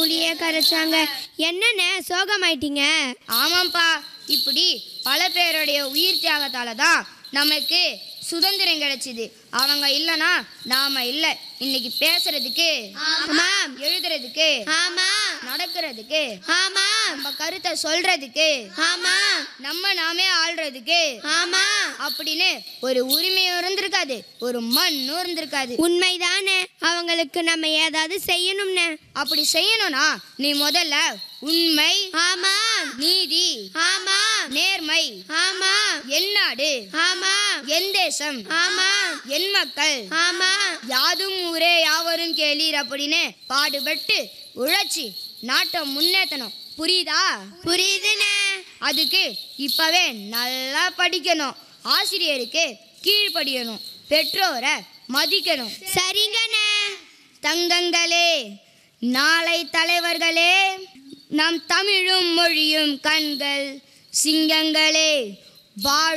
புளிய கரைச்சாங்க என்னண்ணே சோகமாயிட்டீங்க ஆமாம்ப்பா இப்படி பல பேருடைய உயிர் தியாகத்தால தான் நமக்கு சுதந்திரம் கிடைச்சிது அவங்க இல்லைனா நாம இல்லை இன்னைக்கு பேசுறதுக்கு ஆமாம் எழுதுறதுக்கு ஆமா நடக்கிறதுக்கு ஆமா நம்ம கருத்தை சொல்றதுக்கு ஆமா நம்ம நாமே ஆள்றதுக்கு ஆமா அப்படின்னு ஒரு உரிமையும் இருந்திருக்காது ஒரு மண்ணும் இருந்திருக்காது உண்மைதானே அவங்களுக்கு நம்ம ஏதாவது செய்யணும்னே அப்படி செய்யணும்னா நீ முதல்ல உண்மை ஆமா நீதி ஆமா நேர்மை ஆமா எந்நாடு ஆமா என் தேசம் ஆமா என் மக்கள் ஆமா யாதும் ஊரே யாவரும் கேளீர் அப்படின்னு பாடுபட்டு உழைச்சி நாட்டை முன்னேற்றணும் புரியுதா புரியுதுண்ணே அதுக்கு இப்பவே நல்லா படிக்கணும் ஆசிரியருக்கு கீழ்ப்படியணும் பெற்றோரை மதிக்கணும் சரிங்கண்ணே தங்கங்களே நாளை தலைவர்களே நம் தமிழும் மொழியும் கண்கள் சிங்கங்களே வாழ்